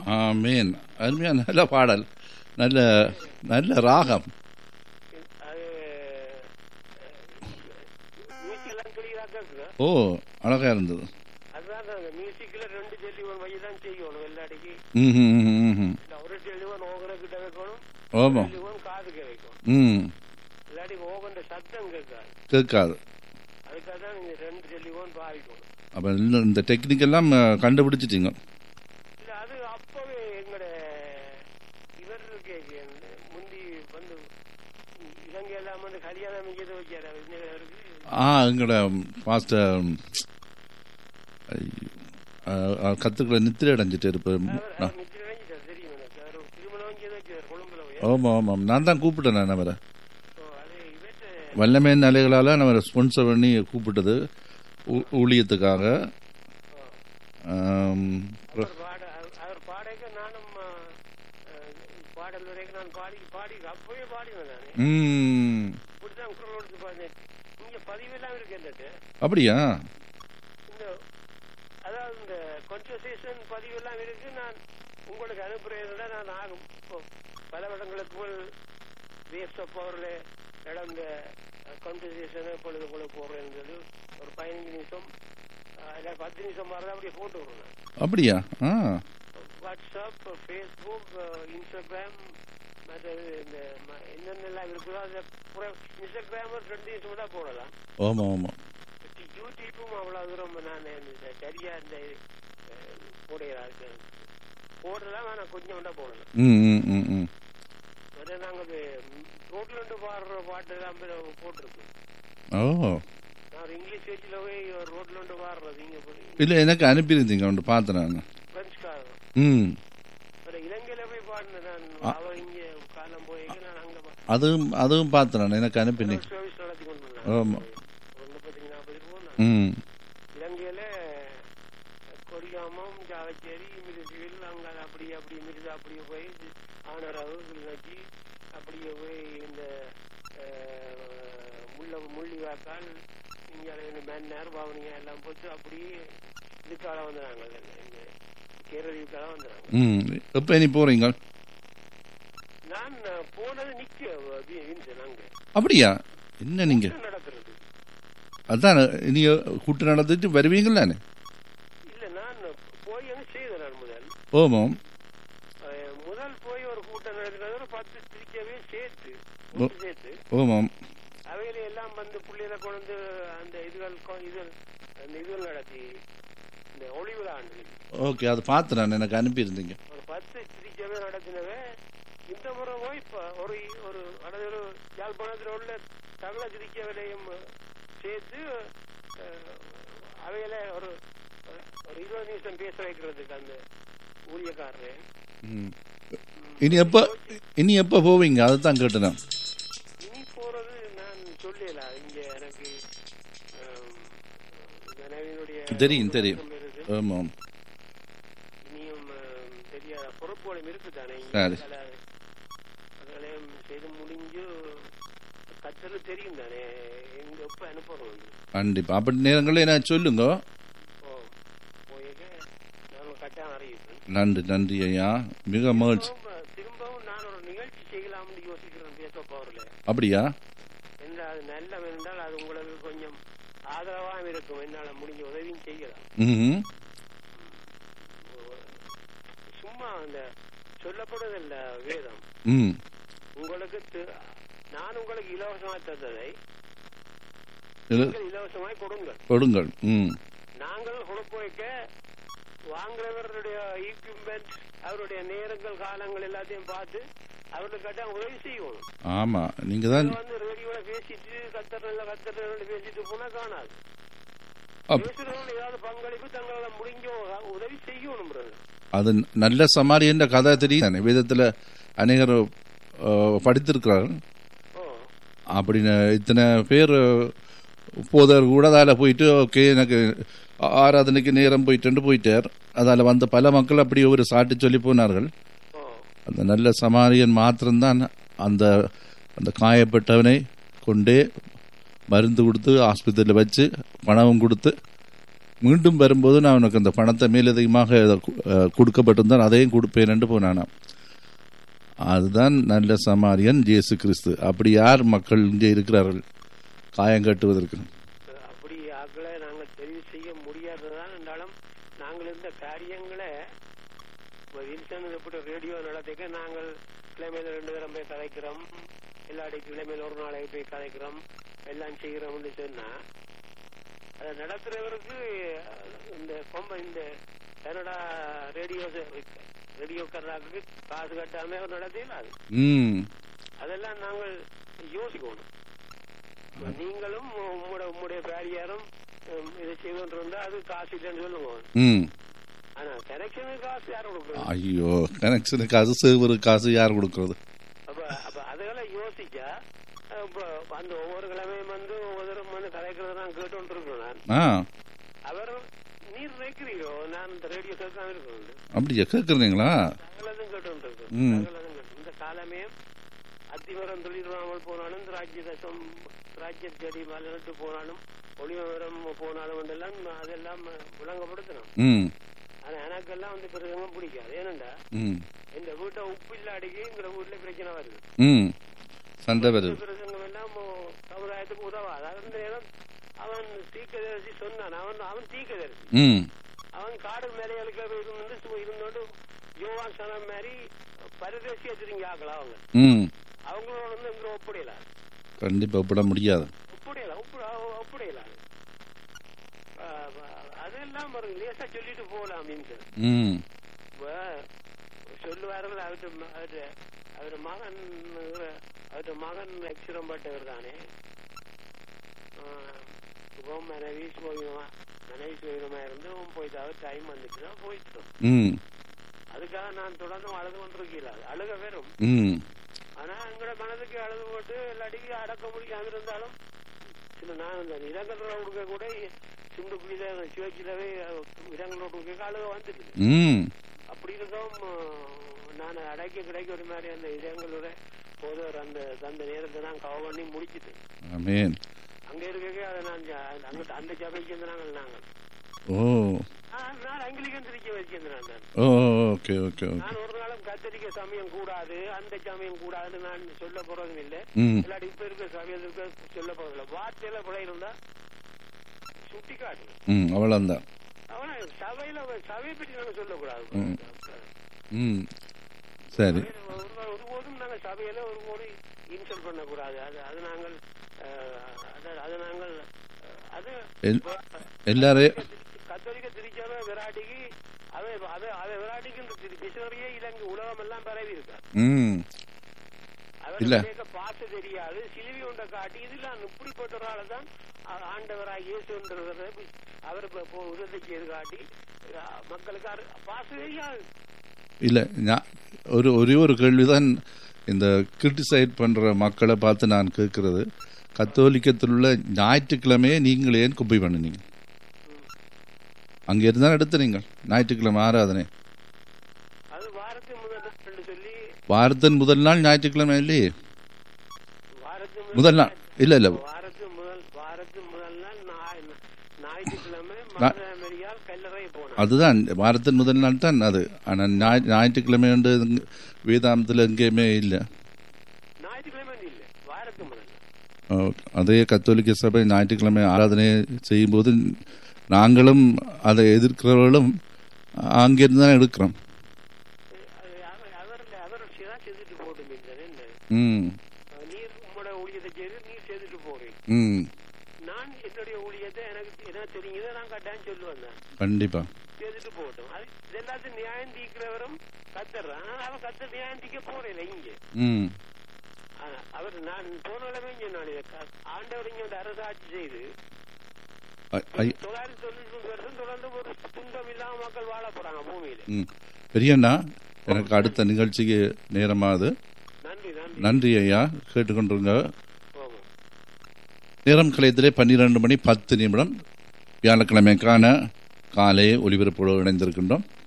ஆமேன் அருமையா நல்ல பாடல் நல்ல நல்ல ராகம் அது மியூசிக் எல்லாம் கிளியரா கேக்குது ஓ அழகா இருந்தது அதுதான் அந்த மியூசிக்ல ரெண்டு டெலிவன் வை தான் செய்யணும் எல்லாடிக்கு ம் ம், ம், ம். இல்ல ஒரு டெலிவன் ஓகன கிட்ட வைக்கணும் ஆமா டெலிவன் காதுக்கு வைக்கணும் ம் இல்லாட்டி ஓகன்ற சத்தம் கேட்காது கேட்காது அதுக்காக தான் நீங்க ரெண்டு டெலிவன் பாவிக்கணும் அப்போ இந்த டெக்னிக் எல்லாம் அஹ், கண்டுபிடிச்சிட்டீங்க இல்ல அது அப்பவே எங்கட இவர் இருக்கே முந்தி வந்து இலங்கை எல்லாம் வந்து கல்யாணம் இங்கே வைக்கிறார் இருக்கு ஆ எங்களோட பாஸ்டர் கத்துக்களை நித்திரை அடைஞ்சிட்டு இருப்பார் அவர் அவர் நித்திரை அடைஞ்சிட்டார் தெரியும் எனக்கு அவர் திருமணம் இங்கே வச்சார் கொழும்புல போய் ஆமாம் ஆமாம் நான் தான் கூப்பிட்டேன் நான் அவரை ஓ, அது இவற்ற வல்லமே நிலைகளால் நம்ம ஸ்பான்சர் பண்ணி கூப்பிட்டது ஊ- ஊழியத்துக்காக ஆம், அவர் பாட அவர்- அவர் பாடைக்க நானும் ஆ, ஆ, பாடல் வரைக்கும் நான் பாடி பாடி அப்பவே பாடினேன் நானு ம், இப்படிதான் குரல் கொடுத்து பாடினேன் இங்க பதிவெல்லாம் இருக்கு என்னட்டு அப்படியா இந்த அதாவது இந்த கான்வர்சேஷன் பதிவெல்லாம் இருக்கு நான் உங்களுக்கு அனுப்புறேன் நான் ஆகும் இப்போ பல வருடங்களுக்கு முன் வேஸ்ட் ஆஃப் பவர்ல நடந்த கான்வர்சேஷன் இப்பொழுது உங்களுக்கு போடுறேன்னு சொல்லி ஒரு பதினஞ்சு நிமிஷம் ஆ, இல்ல பத்து நிமிஷம் மாதிரி அப்படியே போட்டு விடுறேன் அப்படியா ஆ வாட்ஸ்அப் ஃபேஸ்புக் இன்ஸ்டாகிராம் மற்றது இந்த ம- என்னென்னலாம் இருக்குதோ அதை பூரா இன்ஸ்டாகிராம் ரெண்டு நிமிஷம் தான் போடலாம் ஆமாம் ஆமாம் யூடியூப்பும் அவ்வளோ தூரம் நான் இந்த சரியா இந்த போடுகிறா போடலாம் ஆனால் கொஞ்சம் தான் போடலாம் ம் ம் ம் ம் அதை நாங்கள் ரோட்ல இருந்து பாடுற பாட்டு எல்லாம் போட்டிருக்கோம் ஓ நான் ஒரு இங்கிலீஷ் பேச்சில் போய் ரோட்ல இருந்து பாடுறது இங்கே போய் இல்லை எனக்கு அனுப்பியிருந்தீங்க ஒன்று பார்த்தேன் நான் பிரெஞ்சுக்காரன் ம் அப்புறம் இலங்கையில போய் பாடினேன் நான் அவ இங்கே காலம் போய் நான் அங்கே அதுவும் அதுவும் பார்த்தேன் நான் எனக்கு அனுப்பினீங்க சர்வீஸ் நடத்தி கொண்டு ஆமா. வந்தேன் ஒரு முப்பத்தஞ்சு நாற்பது ரூபா ம் இலங்கையில கொடியாமம் ஜாவச்சேரி மிருசுவில் அங்க அப்படி அப்படி மிருது அப்படியே போய் ஆனரவு கிளிநொச்சி அப்படியே போய் இந்த அஹ், முள்ள முள்ளிவாக்கால் இங்கே மன்னர் பவனியா எல்லாம் போட்டு அப்படியே இதுக்கால வந்துடுறாங்க இந்த கேரளீவுக்கால வந்துடுறாங்க ம் எப்போ இனி போகிறீங்க நான் போனது நிக்க வின்சன் அங்க அப்படியா என்ன நீங்கள் நடக்கிறது அதான் இனி கூட்டு நடந்துட்டு வருவீங்களானே இல்ல நான் போய் அங்க செய்தேன் நான் முதல் ஓமாம் அஹ் முதல் போய் ஒரு கூட்டம் நடக்கிறது ஒரு பத்து திருச்சவே சேர்த்து ஒன்று சேர்த்து ஓமாம் அவையில எல்லாம் வந்து புள்ளையில கொண்டு அந்த இதுகள் கொ- இது அந்த இதுகள் நடத்தி இந்த ஒளிவிழா ஆண்டு ஓகே அது பார்த்து நான் எனக்கு அனுப்பியிருந்தீங்க ஒரு பத்து திருச்சவே நடத்தினவே இந்த முறை போய் இப்ப ஒரு ஒரு அதாவது ஒரு யாழ்ப்பாணத்தில் உள்ள தமிழ திருச்சவையிலையும் சேர்த்து அஹ், அவையில ஒரு ஒரு இருபது நிமிஷம் பேச வைக்கிறதுக்கு அந்த ஊழியக்காரரு ம் இனி எப்போ இனி எப்போ போவீங்க அதை தான் கேட்டேன் இனி போறது நான் சொல்லல இங்க எனக்கு ஆம், மனைவியினுடைய தெரியும், தெரியும். ஒழுக்கம் இருக்கு. ஆமாம் இனியும் ஆம், தெரியாத பொறுப்புகளும் இருக்குதானே இங்க சரி. அதனால அதெல்லாம் செய்து முடிஞ்சு கத்தல் தெரியும் தானே எங்க எப்ப அனுப்புறோம் வந்து. கண்டிப்பாக அப்படி நேரங்களில் என்ன சொல்லுங்க ஓ போயிருக்க நான் கட்டாயம் அறிவிப்பேன் நன்றி நன்றி ஐயா மிக மகிழ்ச்சி திரும்பவும் திரும்பவும் நான் ஒரு நிகழ்ச்சி செய்யலாம்னு யோசிக்கிறேன் பேச போறல அப்படியா என்ன அது நல்ல என்றால் அது உங்களுக்கு கொஞ்சம் ஆதரவாக இருக்கும் என்னால முடிஞ்ச உதவியும் செய்யலாம் ம் சும்மா அந்த சொல்லப்படுவதில்ல வேதம் ம் உங்களுக்கு தி- நான் உங்களுக்கு இலவசமாய் தந்ததை இது நீங்கள் இலவசமாய் கொடுங்கள் கொடுங்கள் ம் நாங்கள் கொடுக்க வைக்க வாங்குறவருடைய ஈக்விப்மெண்ட் அவருடைய நேரங்கள் காலங்கள் எல்லாத்தையும் பார்த்து அவர்களுக்கு கட்டாயம் உதவி செய்யணும் ஆமாம் நீங்கள் தான் இதை வந்து ரேடியோல பேசிட்டு கத்தரில் கத்தரில் பேசிட்டு போனா காணாது அப்- பேசுறவங்க ஏதாவது பங்களிப்பு தங்களால முடிஞ்ச உதவி செய்யணும் brother. அது நல்ல சமாரியன்ற கதை தெரியும் தானே வேதத்தில் அநேகர் அஹ், படித்திருக்கிறார்கள் ஓ அப்படின்னு இத்தனை பேர் போதவர் கூட அதில் போயிட்டு ஓகே எனக்கு ஆ- ஆராதனைக்கு நேரம் போயிட்டு போயிட்டார் அதால் வந்த பல மக்கள் அப்படி ஒரு சாட்டி சொல்லி போனார்கள் ஓ அந்த நல்ல சமாரியன் மாத்திரம்தான் அந்த அந்த காயப்பட்டவனை கொண்டே மருந்து கொடுத்து ஆஸ்பத்திரியில் வச்சு பணமும் கொடுத்து மீண்டும் வரும்போது நான் உனக்கு அந்த பணத்தை மேலதிகமாக அஹ், கொடுக்கப்பட்டிருந்தால் அதையும் கொடுப்பேன் என்று போனானாம் அதுதான் நல்ல சமாரியன் இயேசு கிறிஸ்து அப்படி யார் மக்கள் இங்கே இருக்கிறார்கள் காயம் கட்டுவதற்கு அப்படி ஆக்களை நாங்கள் தெரிவு செய்ய முடியாததான் என்றாலும் நாங்கள் இந்த காரியங்களை இப்போ வின்சன் எப்படி ரேடியோ நடத்திக்க நாங்கள் கிழமையில ரெண்டு தரம் போய் கதைக்கிறோம் எல்லாடி கிழமையில ஒரு நாளைக்கு போய் கதைக்கிறோம் எல்லாம் செய்கிறோம்னு சொன்னா அதை நடத்துறவருக்கு இந்த கொம்ப இந்த கனடா ரேடியோ ரேடியோக்காரருக்கு காசு கட்டாம அவர் நடத்தினாரு ம் அதெல்லாம் நாங்கள் யோசிக்கணும் நீங்களும் உம்முடைய உம்முடைய பேரியாரும் உம், இதை செய்து இருந்தா அது காசு இல்லைன்னு சொல்லுங்க ம் ஆனா கனெக்ஷனுக்கு காசு யார் கொடுக்குறது ஐயோ கனெக்ஷனுக்கு காசு சேவரு காசு யார் கொடுக்கறது அப்ப அப்ப அதெல்லாம் யோசிச்சா அஹ், இப்ப அந்த ஒவ்வொரு கிழமையும் வந்து ஒவ்வொரு வந்து கதைக்கிறத நான் கேட்டு இருக்கேன் நான் ஆ அவர் நீர் நினைக்கிறீரோ நான் இந்த ரேடியோ கேட்காம இருக்கேன் அப்படியா கேட்குறீங்களா சகலதும் கேட்டு இருக்கேன் ம். சகலதும் கேட்டு இந்த காலமே அத்திவரம் தொழிலாமல் போனாலும் ராஜ்ய தசம் ராஜ்ய செடி மலர்ந்து போனாலும் ஒளிவரம் போனாலும் எல்லாம் அதெல்லாம் விளங்கப்படுத்தணும் ம் ஆனா எனக்கெல்லாம் வந்து பிரசங்கம் பிடிக்காது ஏனண்டா ம் இந்த வீட்டை உப்பு இல்லாடிக்கு இங்கிற வீட்டுல பிரச்சனை வருது ம் சண்டை வருது பிரசங்கம் எல்லாம் மோ- சமுதாயத்துக்கு உதவாது அந்த நேரம் அவன் தீக்கதரிசி சொன்னான் அவன் அவன் தீக்கதரிசி ம் அவன் காடு மேலைகளுக்கு இருந்து சு- இருந்தோண்டு யோவான் சனம் மாதிரி பரதேசியா திரும்பி ஆக்கலாம் அவங்க ம் அவங்களோட வந்து இங்க ஒப்படையல கண்டிப்பாக ஒப்பிட முடியாது ஒப்படையல ஒப்படையல அதெல்லாம் ஒரு லேசா சொல்லிட்டு போகலாம் மீன்ஸ் ம் இப்ப சொல்லுவார்கள் அவர்கிட்ட ம- அவர்கிட்ட அவர் மகன் அவர்கிட்ட மகன் அக்ஷரம் பட்டவர் தானே இப்போ மனைவி சுகமா மனைவி சுகமா இருந்து அவன் போயிட்டு அவர் டைம் வந்துட்டு போயிட்டோம் ம் அதுக்காக நான் தொடர்ந்து அழுது கொண்டிருக்கல அழுக வெறும் ம் ஆனா எங்களோட மனதுக்கு அழுது போட்டு இல்லாட்டிக்கு அடக்க முடியாம இருந்தாலும் சில நான் இந்த இடங்கள் கொடுக்க கூட சிந்து குழியில சிவச்சிலவே இடங்கள் கொடுக்க அழுக வந்துட்டு ம் அப்படி இருந்தும் நான் அடைக்க கிடைக்க ஒரு மாதிரி அந்த இதங்களோட போதவர் அந்த அந்த நேரத்தை நான் கவ பண்ணி முடிச்சிட்டு ஆமேன் அங்க இருக்கவே அதை நான் ஜ- அங்க அந்த சபைக்கு வந்து நாங்கள் நாங்கள் ஓ நான் நான் அங்கிலிக்கன் திருச்சி வச்சிருந்தேன் நான் ஓ ஓகே ஓகே ஓகே நான் ஒரு நாளும் கத்தரிக்க சமயம் கூடாது அந்த சமயம் கூடாதுன்னு நான் சொல்ல போறதும் இல்லை ம் இல்லாட்டி இப்ப இருக்க சமயத்துக்கு சொல்ல போறதில்ல வார்த்தையில பிழை இருந்தா சுட்டி காட்டு ம் அவ்வளோந்தான் அவன சபையில சபையை பற்றி நாங்க சொல்லக்கூடாது ம். ம் சரி ஒரு- ஒருபோதும் நாங்கள் சபையில ஒருபோதும் இன்சல்ட் பண்ணக்கூடாது அது அது நாங்கள் அஹ், அது- அது நாங்கள் அஹ், அது எல்- எல்லாரையும் கத்தோலிக்க திருச்சபை விராட்டிக்கு அதை அதை அதை விராட்டிக்கு இந்த திரு- மிஷனரியே இலங்கை உலகம் எல்லாம் பரவி இருக்கார் ம் இல்ல. அவருக்கு பாச தெரியாது சிலுவி உண்ட காட்டி இதெல்லாம் இப்படிப்பட்ட ஒரு ஆளை தான் ஆ- ஆண்டவராக இயேசுன்றவரை அவர் இப்ப இப்போ உதவி செய்து காட்டி அஹ், மக்களுக்கு அரு- பாச தெரியாது இல்லை நான் ஒரு ஒரே ஒரு கேள்விதான் இந்த கிரிட்டிசைட் பண்ணுற மக்களை பார்த்து நான் கேட்கறது கத்தோலிக்கத்தில் உள்ள ஞாயிற்றுக்கிழமையே நீங்கள் ஏன் குப்பை பண்ணினீங்க அங்கே இருந்தால் எடுத்து நீங்கள் ஞாயிற்றுக்கிழமை ஆராதனை அது வாரத்துக்கு முதல் நாள் சொல்லி வாரத்தின் முதல் நாள் ஞாயிற்றுக்கிழமை இல்லையே வாரத்துக்கு முதல் நாள் இல்லை இல்லை வாரத்துக்கு முதல் வாரத்துக்கு முதல் நாள் ஞாய்- ஞாயிற்றுக்கிழமை மாதமரியால் கல்லறை போனார் அதுதான் வாரத்தின் முதல் நாள் தான் அது ஆனால் ஞாய் ஞாயிற்றுக்கிழமை வந்து வேதாந்தத்தில் எங்கேயுமே இல்லை ஞாயிற்றுக்கிழமை இல்ல வாரத்துக்கு முதல் நாள் அஹ், அதே கத்தோலிக்க சபை ஞாயிற்றுக்கிழமை ஆராதனை செய்யும்போது நாங்களும் அதை எதிர்க்கிறவர்களும் அங்கிருந்து தான் எடுக்கிறோம் அது அவர் அவர் அவர் தான் செய்துட்டு போட்டும் என்ன ம் நீர் உங்களோட ஊழியத்தை செய்து நீர் செய்துட்டு போறீங்க ம் நான் என்னுடைய ஊழியத்தை எனக்கு என்ன தெரியுதோ நான் கட்டாயம் சொல்லுவேன் நான் கண்டிப்பாக செய்துட்டு போகட்டும் அது இதெல்லாத்தையும் நியாயம் தீக்கிறவரும் கத்துறான் ஆனா அவன் கத்த நியாயம் தீக்க போறேன் இங்க ம் ஆனா, அவர் நான் போன கிழமை சொன்னான் இதை க- ஆண்டவர் இங்க வந்து அரசாட்சி செய்து ஐ- ஐ- தொள்ளாயிரத்தி தொண்ணூத்தி மூணு வருஷம் தொடர்ந்து ஒரு துன்பம் இல்லாம மக்கள் வாழ போறாங்க பூமியில ம் பெரியண்ணா எனக்கு அடுத்த நிகழ்ச்சிக்கு நேரமாகுது நன்றி நன்றி நன்றி ஐயா கேட்டுக்கொண்டிருங்க போவோம் நேரம் கலையத்திலே பன்னிரண்டு மணி பத்து நிமிடம் வியாழக்கிழமைக்கான காலை ஒலிபரப்போடு இணைந்திருக்கின்றோம்